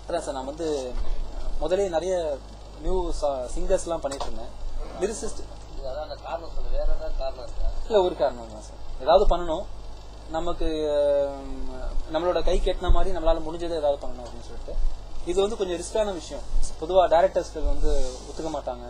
அதான் சார் நான் வந்து முதலே நிறைய நியூ சிங்கர்ஸ்லாம் பண்ணிட்டு இருந்தேன் லிரிசிஸ்ட் இது அதான் அந்த காரணம் சொல்லு வேற ஏதாவது காரணம் இருக்கா இல்லை ஒரு காரணம் தான் சார் ஏதாவது பண்ணணும் நமக்கு ஹம், நம்மளோட கை கெட்டின மாதிரி நம்மளால முடிஞ்சதை ஏதாவது பண்ணணும் அப்படின்னு சொல்லிட்டு இது வந்து கொஞ்சம் ரிஸ்கான விஷயம் பொதுவாக டேரக்டர்ஸ்கள் வந்து ஒத்துக்க மாட்டாங்க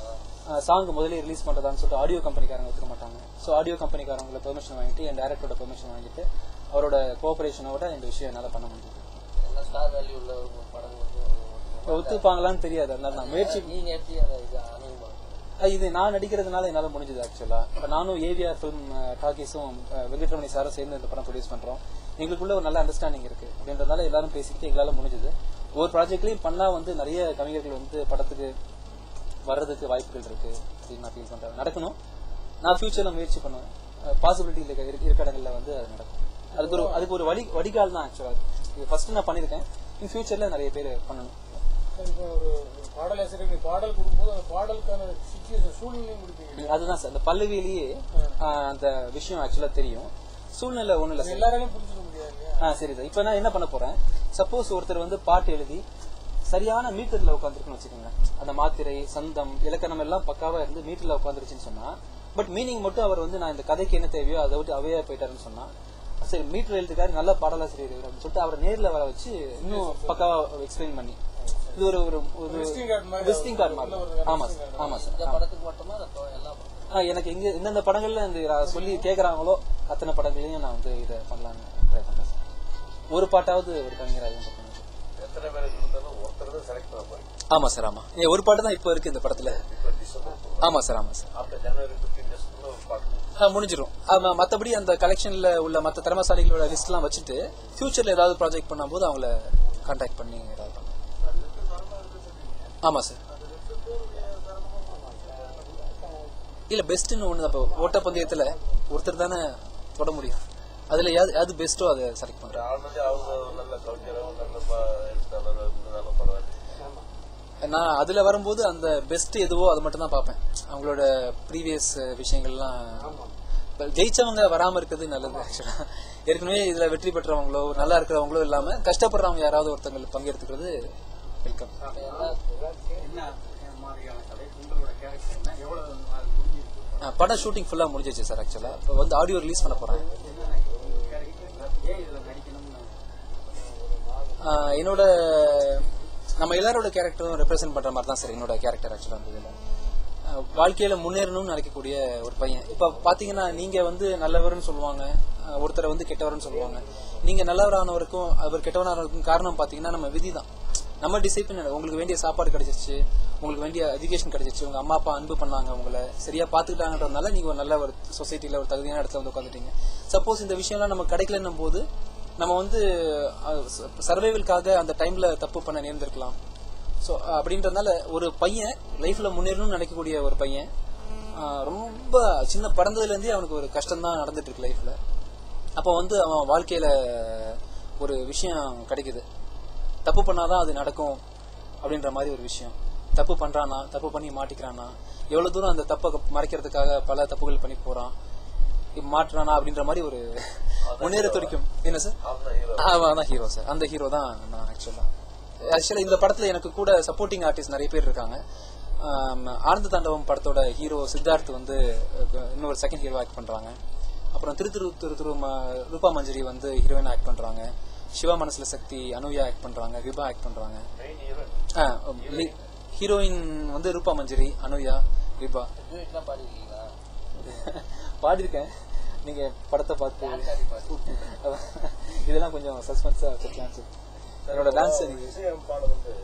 சாங் முதல்ல ரிலீஸ் பண்றதான்னு சொல்லிட்டு ஆடியோ கம்பெனிக்காரங்க ஒத்துக்க மாட்டாங்க ஸோ ஆடியோ கம்பெனிக்காரங்கள பெர்மிஷன் வாங்கிட்டு என் டேரக்டரோட பெர்மிஷன் வாங்கிட்டு அவரோட கோஆபரேஷனோட இந்த விஷயம் என்னால் பண்ண முடியும் எல்லாம் ஸ்டார் வேல்யூ உள்ள ஒரு படம் வந்து ஒத்துப்பாங்களான்னு தெரியாது அதனால நான் முயற்சி நீங்க எப்படி அதை இது அணுகுமா அஹ் இது நான் நடிக்கிறதுனால என்னால முடிஞ்சது ஆக்சுவலா இப்ப நானும் ஏவிஆர் ஃபிலிம் டாக்கீஸும் வெங்கட்ரமணி சாரும் சேர்ந்து இந்த படம் ப்ரொடியூஸ் பண்றோம் எங்களுக்குள்ள ஒரு நல்ல அண்டர்ஸ்டாண்டிங் இருக்கு அப்படின்றதால எல்லாரும் பேசிக்கிட்டு எங்களால முடிஞ்சது ஒரு ப்ராஜெக்ட்லயும் பண்ணா வந்து நிறைய கவிஞர்கள் வந்து படத்துக்கு வர்றதுக்கு வாய்ப்புகள் இருக்கு அப்படின்னு நான் ஃபீல் பண்றேன் நடக்கணும் நான் ஃபியூச்சர்ல முயற்சி பண்ணுவேன் பாசிபிலிட்டி இருக்க இருக்க இடங்கள்ல வந்து அது நடக்கும் அதுக்கு ஒரு அதுக்கு ஒரு வழி வடிகால் தான் ஆக்சுவலா இது ஃபர்ஸ்ட் நான் பண்ணிருக்கேன் இன் ஃபியூச்சர்ல நிறைய பேர் பண்ணணும் இப்போ ஒரு ஒரு பாடலாசிரியர் நீ பாடல் கொடுக்கும்போது அந்த பாடலுக்கான சுச்சுவேஷன் சூழ்நிலையும் கொடுப்பீங்க அதுதான் சார் அந்த பல்லவியிலேயே ஆஹ், அந்த விஷயம் ஆக்சுவலா தெரியும் சூழ்நிலை ஒண்ணு இல்ல சார் எல்லாராலையும் புரிஞ்சுக்க முடியாது இல்லையா ஆ சரி சார் இப்போ நான் என்ன பண்ண போறேன் சப்போஸ் ஒருத்தர் வந்து பாட்டு எழுதி சரியான மீட்டர்ல உட்காந்துருக்குன்னு வச்சுக்கோங்க அந்த மாத்திரை சந்தம் இலக்கணம் எல்லாம் பக்காவா இருந்து மீட்டர்ல உட்காந்துருச்சுன்னு சொன்னா பட் மீனிங் மட்டும் அவர் வந்து நான் இந்த கதைக்கு என்ன தேவையோ அதை விட்டு அவையா போயிட்டாருன்னு சொன்னா சரி மீட்டர் எழுதுக்காரு நல்ல பாடலாசிரியர் இவர் அப்படின்னு சொல்லிட்டு அவரை நேர்ல வர வச்சு இன்னும் பக்காவா எக்ஸ்பிளைன் பண்ணி இது ஒரு ஒரு ஒரு Visiting card மாதிரி. விசிட்டிங் கார்டு மாதிரி ஆமா சார் ஆமா சார் இந்த படத்துக்கு மட்டுமா இல்ல இப்போ எல்லா படம் ஆ, எனக்கு எங்க எந்தெந்த படங்கள்ல இந்த இத சொல்லி கேக்குறாங்களோ அத்தனை படங்களையும் நான் வந்து இதை பண்ணலாம்னு ட்ரை பண்றேன் சார். ஒரு பாட்டாவது ஒரு கவிஞராக இருக்கும் எத்தனை பேர் இருந்தாலும் ஒருத்தர் தான் செலக்ட் பண்ண போறீங்க ஆமா சார் ஆமா ஏ, ஒரு பாட்டு தான் இப்போ இருக்கு இந்த படத்துல இப்போ டிசம்பர் ஆமா சார் ஆமா சார் ஆஃப்டர் ஜனவரி ஃபிஃப்டீன் டேஸ்க்குள்ள ஒரு பாட்டு ஆ, முடிஞ்சிரும் ஆமா, மத்தபடி அந்த கலெக்ஷன்ல உள்ள மத்த திறமசாலிகளோட லிஸ்ட் எல்லாம் வச்சுட்டு ஃபியூச்சர்ல ஏதாவது ப்ராஜெக்ட் பண்ணும்போது அவங்கள கான்டாக்ட் பண்ணி ஏதாவது பண்ணலாம் ஆமா சார் இல்ல பெஸ்ட்னு ஒண்ணு இப்போ ஓட்டப்பந்தயத்துல ஒருத்தர் தானே தொட முடியும் அதுல எது- எது பெஸ்ட்டோ அதை செலக்ட் பண்றேன் ஆல்ரெடி அவங்க நல்ல கவிஞரோ நல்ல ப- எழுத்தாளர் இருந்தாலும் பரவாயில்ல நான் அதுல வரும்போது அந்த பெஸ்ட் எதுவோ அதை மட்டும் தான் பார்ப்பேன் அவங்களோட ப்ரீவியஸ் விஷயங்கள்லாம் இப்ப ஜெயிச்சவங்க வராம இருக்கிறது நல்லது ஆக்சுவலா ஏற்கனவே இதுல வெற்றி பெற்றவங்களோ நல்லா இருக்கிறவங்களோ இல்லாம கஷ்டப்படுறவங்க யாராவது ஒருத்தங்க பங்கெடுத்துக்கிறது வெல்கம் என்ன மாதிரியான கதை உங்களோட கேரக்டர் என்ன எவ்வளவு நாள் முடிஞ்சிருக்கு படம் ஷூட்டிங் ஃபுல்லா முடிஞ்சிச்சு சார் ஆக்சுவலா இப்போ வந்து ஆடியோ ரிலீஸ் பண்ண போறேன் ஏன் இதுல நடிக்கணும்னு ஆஹ் என்னோட நம்ம எல்லாரோட கேரக்டரும் ரெப்ரசென்ட் பண்ற மாதிரி தான் சார் என்னோட கேரக்டர் ஆக்சுவலா அந்த இதுல ஆஹ் வாழ்க்கையில முன்னேறணும்னு நினைக்கக்கூடிய ஒரு பையன் இப்ப பாத்தீங்கன்னா நீங்க வந்து நல்லவர்னு சொல்லுவாங்க ஆஹ் ஒருத்தரை வந்து கெட்டவர்னு சொல்லுவாங்க நீங்க நல்லவரானவருக்கும் அவர் கெட்டவரானவருக்கும் காரணம் பாத்தீங்கன்னா நம்ம விதி தான் நம்ம டிசைட் உங்களுக்கு வேண்டிய சாப்பாடு கிடைச்சிருச்சு உங்களுக்கு வேண்டிய எஜுகேஷன் கிடைச்சிருச்சு உங்க அம்மா அப்பா அன்பு பண்ணாங்க உங்களை சரியா பாத்துக்கிட்டாங்கன்றதுனால நீங்க ஒரு நல்ல ஒரு சொசைட்டில ஒரு தகுதியான இடத்துல வந்து உட்காந்துட்டீங்க சப்போஸ் இந்த விஷயம்லாம் நம்ம கிடைக்கலன்னும் போது நம்ம வந்து சர்வைவலுக்காக அந்த டைம்ல தப்பு பண்ண நேர்ந்திருக்கலாம் ஸோ அப்படின்றதுனால ஒரு பையன் லைஃப்ல முன்னேறணும்னு நினைக்கக்கூடிய ஒரு பையன் ஆஹ் ரொம்ப சின்ன பிறந்ததுல இருந்தே அவனுக்கு ஒரு கஷ்டம் தான் நடந்துட்டு இருக்கு லைஃப்ல அப்போ வந்து அவன் வாழ்க்கையில ஒரு விஷயம் கிடைக்குது தப்பு பண்ணாதான் அது நடக்கும் அப்படின்ற மாதிரி ஒரு விஷயம் தப்பு பண்றானா தப்பு பண்ணி மாட்டிக்கிறானா எவ்வளவு தூரம் அந்த தப்பை மறைக்கிறதுக்காக பல தப்புகள் பண்ணி போறான் இப்ப மாட்டுறானா அப்படின்ற மாதிரி ஒரு முன்னேற துடிக்கும் என்ன சார் அவன் ஹீரோ அவன் தான் ஹீரோ சார் அந்த ஹீரோ தான் நான் ஆக்சுவலா ஆக்சுவலா இந்த படத்துல எனக்கு கூட சப்போர்ட்டிங் ஆர்டிஸ்ட் நிறைய பேர் இருக்காங்க ஆம், ஆனந்த தாண்டவம் படத்தோட ஹீரோ சித்தார்த் வந்து அஹ், இன்னொரு செகண்ட் ஹீரோ ஆக்ட் பண்றாங்க அப்புறம் திரு திரு திரு திரு ம- ரூபா மஞ்சரி வந்து ஹீரோயின் ஆக்ட் பண்றாங்க சிவா மனசுல சக்தி அனுயா ஆக்ட் பண்றாங்க விபா ஆக்ட் பண்றாங்க மெயின் ஹீரோ ஹீரோயின் வந்து ரூபா மஞ்சரி அனுயா விபா டூயட்லாம் பாடிருக்கீங்களா பாடியிருக்கேன் நீங்க படத்தை பார்த்து ஆடி பாடி இதெல்லாம் கொஞ்சம் சஸ்பென்ஸா வச்சிருக்கலாம் சார் என்னோட டான்ஸ் நீங்க இசையமைப்பாளர் வந்து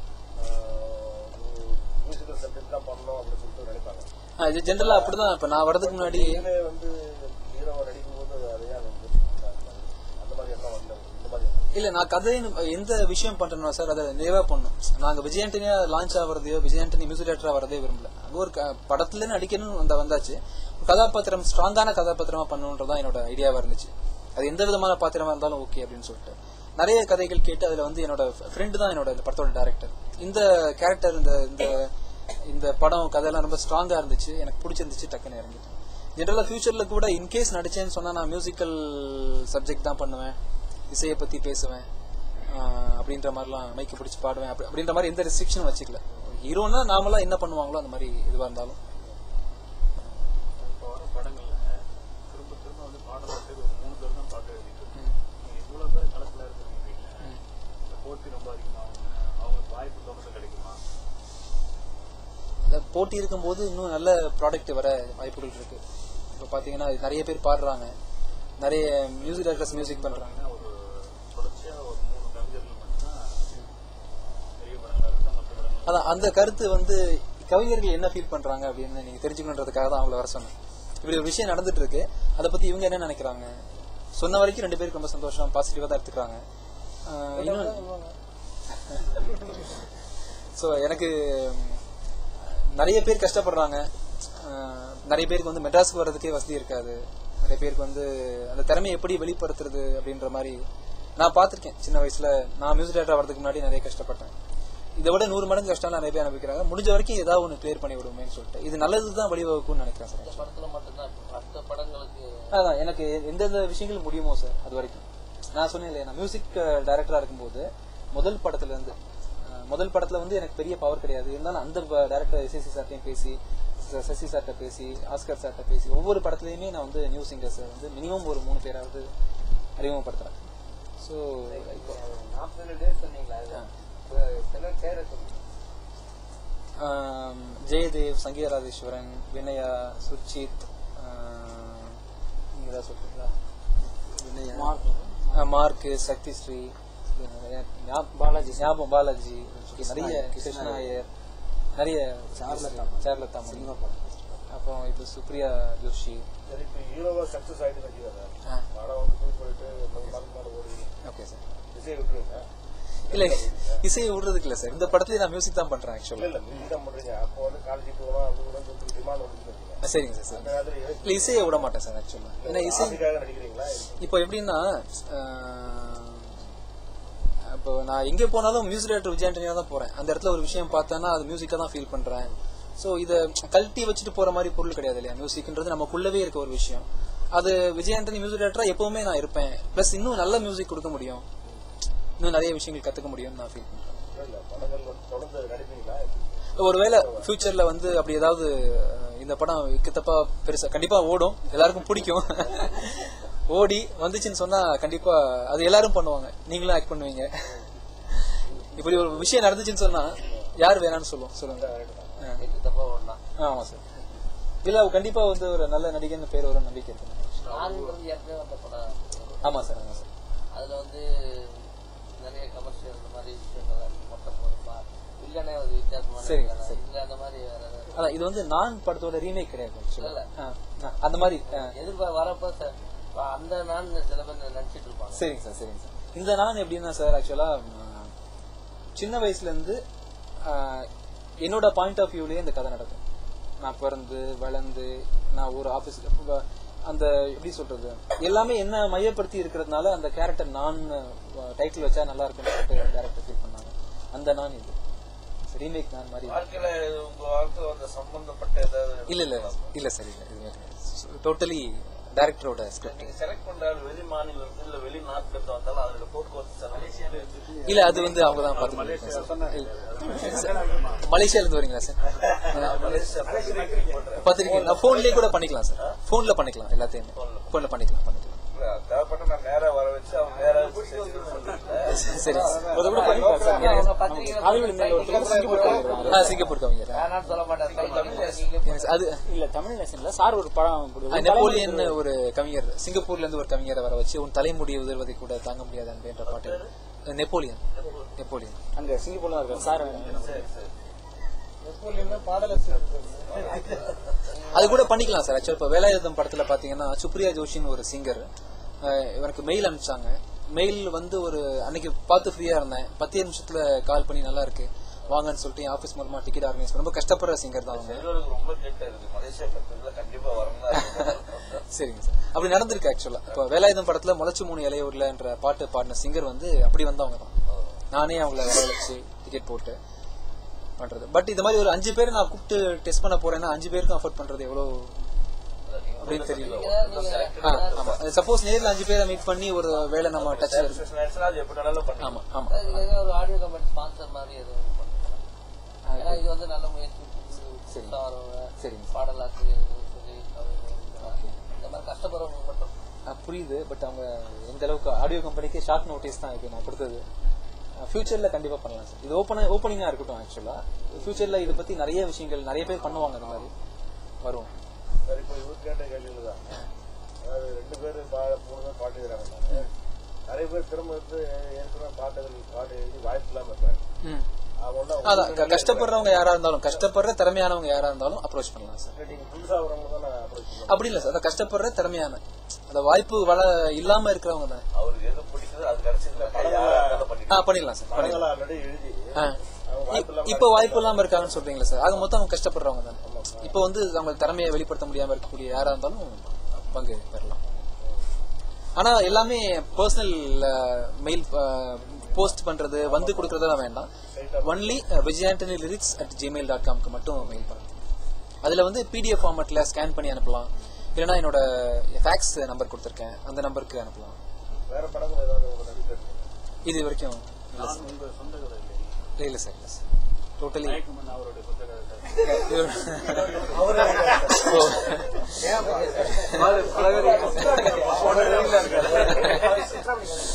மியூசிக்கல் சப்ஜெக்ட் தான் பண்ணணும் அப்படின்னு சொல்லிட்டு நினைப்பாங்க இது ஜென்ரலா அப்படிதான் இப்ப நான் வரதுக்கு முன்னாடி நீங்களே வந்து ஹீரோவை நடிக்கும் போது அதையே அந்த music அந்த மாதிரி எல்லாம் வரல இந்த மாதிரி எல்லாம் இல்ல நான் கதை எந்த விஷயம் பண்றேன்னா சார் அதை நிறைவா பண்ணும் நாங்க விஜயாண்டனியா லான்ச் ஆகிறதையோ விஜயாண்டனி மியூசிக் டேரக்டரா வரதே விரும்பல அங்க ஒரு க- படத்துல நடிக்கணும்னு வந்த வந்தாச்சு ஒரு கதாபாத்திரம் ஸ்ட்ராங்கான கதாபாத்திரமா பண்ணணுன்றதான் என்னோட ஐடியாவா இருந்துச்சு அது எந்த விதமான பாத்திரமா இருந்தாலும் ஓகே அப்படின்னு சொல்லிட்டு நிறைய கதைகள் கேட்டு அதுல வந்து என்னோட ஃப்ரெண்டு தான் என்னோட இந்த படத்தோட டேரக்டர் இந்த கேரக்டர் இந்த இந்த இந்த படம் கதையெல்லாம் ரொம்ப ஸ்ட்ராங்கா இருந்துச்சு எனக்கு பிடிச்சிருந்துச்சு டக்குன்னு இறங்கிட்டேன் ஜென்ரலா ஃபியூச்சர்ல கூட இன்கேஸ் நடிச்சேன்னு சொன்னா நான் மியூசிக்கல் சப்ஜெக்ட் தான் பண்ணுவேன் இசையை பத்தி பேசுவேன் ஆஹ் அப்படின்ற மாதிரிலாம் மைக்கு பிடிச்சி பாடுவேன் அப்படி அப்படின்ற மாதிரி எந்த ரெஸ்ட்ரிக்ஷனும் வச்சுக்கல ஹீரோனா நார்மலா என்ன பண்ணுவாங்களோ அந்த மாதிரி இதுவா இருந்தாலும் இப்போ வர படங்கள்ல திரும்ப திரும்ப வந்து பாடலாட்டுக்கு ஒரு மூணு பேர் தான் பாட்டு எழுதிட்டு இருக்காங்க. நீங்க இவ்வளவு பேர் களத்துல இருக்கிறீங்க இந்த போட்டி ரொம்ப அதிகமாகும் அவங்களுக்கு வாய்ப்பு தொடர்ந்து கிடைக்குமா இந்த போட்டி இருக்கும்போது இன்னும் நல்ல ப்ராடக்ட் வர வாய்ப்புகள் இருக்கு இப்போ பாத்தீங்கன்னா நிறைய பேர் பாடுறாங்க நிறைய மியூசிக் டைரக்டர்ஸ் மியூசிக் பண்றாங்க ஏன்னா ஒரு தொடர்ச்சியா ஒரு மூணு கவிஞர்கள் மட்டும்தான் பெரிய படங்களா இருக்கட்டும் மற்ற படங்கள் அதான் அந்த கருத்து வந்து கவிஞர்கள் என்ன ஃபீல் பண்றாங்க அப்படின்னு நீங்க தெரிஞ்சுக்கணுன்றதுக்காக தான் அவங்கள வர சொன்னேன் இப்படி ஒரு விஷயம் நடந்துட்டு இருக்கு அதை பத்தி இவங்க என்ன நினைக்கிறாங்க சொன்ன வரைக்கும் ரெண்டு பேருக்கு ரொம்ப சந்தோஷம் பாசிட்டிவா தான் எடுத்துக்கிறாங்க ஆஹ் இன்னும் ஸோ எனக்கு ம், நிறைய பேர் கஷ்டப்படுறாங்க ஆஹ் நிறைய பேருக்கு வந்து மெட்ராஸுக்கு வர்றதுக்கே வசதி இருக்காது நிறைய பேருக்கு வந்து அந்த திறமையை எப்படி வெளிப்படுத்துறது அப்படின்ற மாதிரி நான் பார்த்திருக்கேன் சின்ன வயசுல நான் மியூசிக் டேரக்டர் வரதுக்கு முன்னாடி நிறைய கஷ்டப்பட்டேன் இதை விட நூறு மடங்கு கஷ்டம் நிறைய பேர் அனுபவிக்கிறாங்க முடிஞ்ச வரைக்கும் ஏதாவது ஒன்று கிளியர் பண்ணி விடுவோமேன்னு சொல்லிட்டு இது நல்லது தான் வழிவகுக்கும்னு நினைக்கிறேன் சார் இந்த படத்துல மட்டும்தான் இப்போ மற்ற படங்களுக்கு அதான் எனக்கு எந்தெந்த விஷயங்கள் முடியுமோ சார் அது வரைக்கும் நான் சொன்னேன் இல்லையா நான் மியூசிக் டைரக்டரா இருக்கும்போது முதல் படத்துல இருந்து அஹ், முதல் படத்துல வந்து எனக்கு பெரிய பவர் கிடையாது இருந்தாலும் அந்த டைரக்டர் எஸ்எஸ்சி சார்ட்டையும் பேசி ச- சசி சார்ட்ட பேசி ஆஸ்கர் சார்ட்ட பேசி ஒவ்வொரு படத்துலயுமே நான் வந்து நியூ சிங்கர்ஸ் வந்து மினிமம் ஒரு மூணு பேராவது அறிமுகப்படுத்துறேன் ஸோ இப்போ நாற்பது டேஸ் சொன்னீங்களா அது? இப்போ சில பேரை சொல்லுங்க ஆம், ஜெயதேவ் சங்கீதராஜேஸ்வரன் வினயா சுர்ஜித் ஆம், நீங்க ஏதாவது சொல்றீங்களா வினயா ஆ, மார்க் சக்தி ஸ்ரீ பாலாஜி ஞாபகம் பாலாஜி நிறைய கிருஷ்ணா ஐயர் நிறைய சார்லதா மணி. அப்புறம் இப்போ சுப்ரியா ஜோஷி சரி இப்போ ஹீரோவா சக்சஸ் ஆயிட்டு வச்சுக்கோங்க ஆ. படம் வந்து போய் சொல்லிட்டு நம்ம மருந்து மாடு ஓடி ஓகே சார் இசையை விட்டுருங்க இல்ல இசையை விடுறதுக்கு இல்ல சார் இந்த படத்துலயே நான் மியூசிக் தான் பண்றேன் இல்ல ஆக்சுவலா இல்ல மியூசிக் தான் பண்றீங்க அப்போ வந்து காலேஜ் போகலாம் அப்படி கூட சொல்லி டிமாண்ட் வந்து வச்சுக்கோங்க சரிங்க சார் அந்த சரி நேரத்தில் இல்ல இசையை விட மாட்டேன் சார் ஆக்சுவலா ஏன்னா இசை ஆசைக்காக நடிக்கிறீங்களா இப்போ எப்படின்னா ஆஹ், இப்போ நான் எங்க போனாலும் மியூசிக் டைரக்டர் விஜய் ஆண்டனியா தான் போறேன் அந்த இடத்துல ஒரு விஷயம் பார்த்தேன்னா அது மியூசிக்கா தான் ஃபீல் பண்றேன் ஸோ இதை கழட்டி வச்சுட்டு போற மாதிரி பொருள் கிடையாது இல்லையா மியூசிக்ன்றது நமக்குள்ளவே இருக்க ஒரு விஷயம் அது விஜய் ஆண்டனி மியூசிக் டைரக்டரா எப்பவுமே நான் இருப்பேன் ப்ளஸ் இன்னும் நல்ல மியூசிக் கொடுக்க முடியும் இன்னும் நிறைய விஷயங்கள் கத்துக்க முடியும்னு நான் ஃபீல் பண்றேன் இல்ல, இல்ல படங்கள் வந்து தொடர்ந்து நடிப்பீங்களா ஒருவேளை ஃபியூச்சர்ல வந்து அப்படி ஏதாவது அஹ், இந்த படம் இக்கத்தப்பா பெருசா கண்டிப்பா ஓடும் எல்லாருக்கும் பிடிக்கும் ஓடி வந்துச்சுன்னு சொன்னா கண்டிப்பா அது எல்லாரும் பண்ணுவாங்க நீங்களும் ஆக்ட் பண்ணுவீங்க இப்படி ஒரு விஷயம் நடந்துச்சுன்னு சொன்னா யார் வேணாம்னு சொல்லுவோம் சொல்லுங்க ஆ. எது தப்பா ஒண்ணா ஆமா சார் இல்ல கண்டிப்பா வந்து ஒரு நல்ல நடிகன் பேர் வரும் நம்பிக்கை இருக்கு நான்கிறது ஏற்கனவே வந்த படம் ஆமா சார் ஆமா சார் அதுல வந்து நிறைய கமர்ஷியல் இந்த மாதிரி விஷயங்கள் மொத்தம் போதுமா இல்லனே ஒரு வித்தியாசமான சரி, வில்லனா. சரி. இல்ல அந்த மாதிரி வேற ஏதாவது அதான் இது வந்து நான் படத்தோட ரீமேக் கிடையாது actually. இல்ல. ஆ, ஆ, அந்த மாதிரி ஆ. எதிர்பார்க்க வரப்ப சார் இப்ப அந்த நான் சில பேர் நினைச்சிட்டு இருப்பாங்க சரிங்க சார் சரிங்க சார் இந்த நான் எப்படின்னா சார் ஆக்சுவலா சின்ன வயசுல இருந்து ஆஹ், என்னோட பாயிண்ட் ஆஃப் வியூலயே இந்த கதை நடக்கும் நான் பிறந்து வளர்ந்து நான் ஒரு ஆபீஸ் அந்த எப்படி சொல்றது எல்லாமே என்ன மையப்படுத்தி இருக்கிறதுனால அந்த கேரக்டர் நான் டைட்டில் வச்சா நல்லா இருக்கும்னு சொல்லிட்டு டேரக்டர் ஃபீல் பண்ணாங்க அந்த நான் இது ரீமேக் நான் மாதிரி வாழ்க்கையில உங்க வாழ்க்கை வந்து சம்பந்தப்பட்ட ஏதாவது இல்ல இல்ல இல்ல சார் இல்ல இது டோட்டலி டைரக்டரோட ஸ்கிரிப்ட் நீங்க செலக்ட் பண்ற ஆள் வெளி மாநிலம் இருந்து இல்ல வெளி நாட்டுல இருந்து வந்தாலும் அதோட போக்குவரத்து செலவு இல்ல அது வந்து அவங்க தான் பாத்துக்கிட்டு மலேசியால இருந்து வரீங்களா சார் பாத்திருக்கீங்க நான் போன்லயே கூட பண்ணிக்கலாம் சார் போன்ல பண்ணிக்கலாம் எல்லாத்தையுமே போன்ல பண்ணிக்கலாம் பண்ணிக்கலாம் தேவைப்பட்ட நான் நேரா வர வச்சு அவங்க நேரா சரி அது கூட பண்ணிக்கலாம் சார் அவங்க பத்திரிகை ஆ, சிங்கப்பூர் கவிஞர் வேணாம்னு சொல்ல மாட்டாங்க Yes, அது இல்ல தமிழ் நேஷன்ல சார் ஒரு படம் ஆ, நெப்போலியன் ஒரு கவிஞர் சிங்கப்பூர்ல இருந்து ஒரு கவிஞரை வர வச்சு உன் தலைமுடி உதர்வதை கூட தாங்க முடியாது அன்பு என்ற பாட்டு நெப்போலியன் நெப்போலியன் அங்க சிங்கப்பூர்ல தான் இருக்காரு சார் அது கூட பண்ணிக்கலாம் சார் ஆக்சுவலா இப்ப வேலாயுதம் படத்துல பாத்தீங்கன்னா சுப்ரியா ஜோஷின்னு ஒரு சிங்கர் இவனுக்கு மெயில் அனுப்பிச்சாங்க மெயில் வந்து ஒரு அன்னைக்கு பார்த்து ஃப்ரீயா இருந்தேன் பத்தே நிமிஷத்துல கால் பண்ணி நல்லா இருக்கு வாங்கன்னு சொல்லிட்டு என் ஆபீஸ் மூலமா டிக்கெட் ஆர்கனைஸ் ரொம்ப கஷ்டப்படுற சிங்கர் தான் அவங்க ரொம்ப கேட்டா இருக்கு மலேசியா கப்பல்ல கண்டிப்பா வரணும் சரிங்க சார் அப்படி நடந்திருக்கு ஆக்சுவலா இப்போ வேலாயுதம் படத்துல முளைச்சு மூணு இலையூர்லன்ற பாட்டு பாடின சிங்கர் வந்து அப்படி வந்தவங்க தான் நானே அவங்கள வர வச்சு டிக்கெட் போட்டு பண்றது பட் இந்த மாதிரி ஒரு அஞ்சு பேர் நான் கூப்பிட்டு டெஸ்ட் பண்ண போறேன்னா அஞ்சு பேருக்கும் அஃபோர்ட் பண்றது எவ்வளவு அப்படின்னு தெரியும் நீங்க நீங்க ஆ, ஆமா சப்போஸ் நேர்ல அஞ்சு பேரை மீட் பண்ணி ஒரு வேலை நம்ம டச் இருக்கு சுச்சுவேஷன் அது எப்படி வேணாலும் பண்ணலாம் ஆமா ஆமா இதுக்கு எதாவது ஒரு ஆடியோ கம்பெனி ஸ்பான்சர் மாதிரி எதுவும் பண்ணுறேன் ஏன்னா இது வந்து நல்ல முயற்சி சரி. புதுசா வரவங்க சரிங்க பாடலாசிரியர்கள் சரி கவிஞர்கள் இந்த மாதிரி கஷ்டப்படுறவங்க மட்டும் ஆ, புரியுது பட் அவங்க எந்த அளவுக்கு ஆடியோ கம்பெனிக்கு ஷார்ட் நோட்டீஸ் தான் இருக்கு நான் கொடுத்தது ஃபியூச்சர்ல கண்டிப்பா பண்ணலாம் சார் இது ஓப்பன் ஓப்பனிங்கா இருக்கட்டும் ஆக்சுவலா ஃபியூச்சர்ல இதை பத்தி நிறைய விஷயங்கள் நிறைய பேர் பண்ணுவாங்க இந்த மாதிரி வரும் சரி இப்போ இவர் கேட்ட கேள்வியில தான் அதாவது ரெண்டு பேர் பா மூணு பேர் பாட்டு எழுதுறாங்க நிறைய பேர் திரும்ப வந்து ஏற்கனவே பாட்டுகள் பாட்டு எழுதி வாய்ப்பு இல்லாம இருக்காங்க ம். அவங்க வந்து அவங்க அதான் க- கஷ்டப்படுறவங்க யாரா இருந்தாலும் கஷ்டப்படுற திறமையானவங்க யாரா இருந்தாலும் அப்ரோச் பண்ணலாம் சார் இல்ல, நீங்க புதுசா வரவங்க தான் நான் approach பண்ணுவேன். அப்படி இல்ல சார் அந்த கஷ்டப்படுற திறமையான அந்த வாய்ப்பு வள இல்லாம இருக்கிறவங்க தான் அவருக்கு எது பிடிக்குதோ அது கிடைச்சதுல படங்களா ஆ பண்ணிடலாம் சார் பண்ணிடலாம் படங்களா ஆல்ரெடி எழுதி ஆ. அவங்க வாய்ப்பு இல்லாம இப்ப வாய்ப்பு இல்லாம இருக்காங்கன்னு சொல்றீங்களா சார் ஆக மொத்தம் அவங்க கஷ்டப்படுறவங்க தான் இப்ப வந்து அவங்க திறமையை வெளிப்படுத்த முடியாம இருக்கக்கூடிய யாரா இருந்தாலும் பங்கு பெறலாம் ஆனா எல்லாமே பர்சனல் மெயில் போஸ்ட் பண்றது வந்து கொடுக்கறதெல்லாம் வேண்டாம் only Vijay Antony lyrics at Gmail dot காம்க்கு மட்டும் மெயில் பண்ணலாம் அதுல வந்து பிடிஎஃப் ஃபார்மேட்ல ஸ்கேன் பண்ணி அனுப்பலாம் இல்லைன்னா என்னோட ஃபேக்ஸ் நம்பர் கொடுத்துருக்கேன் அந்த நம்பருக்கு அனுப்பலாம் வேற படங்கள் ஏதாவது உங்க நடிக்கிறது இது வரைக்கும் இல்ல நான் உங்க சொந்த கதை இல்லை சார் இல்ல சார் இல்ல சார் டோட்டலி நாயக்கமன் அவருடைய சொந்த கதை சார் ஓ பல பேர்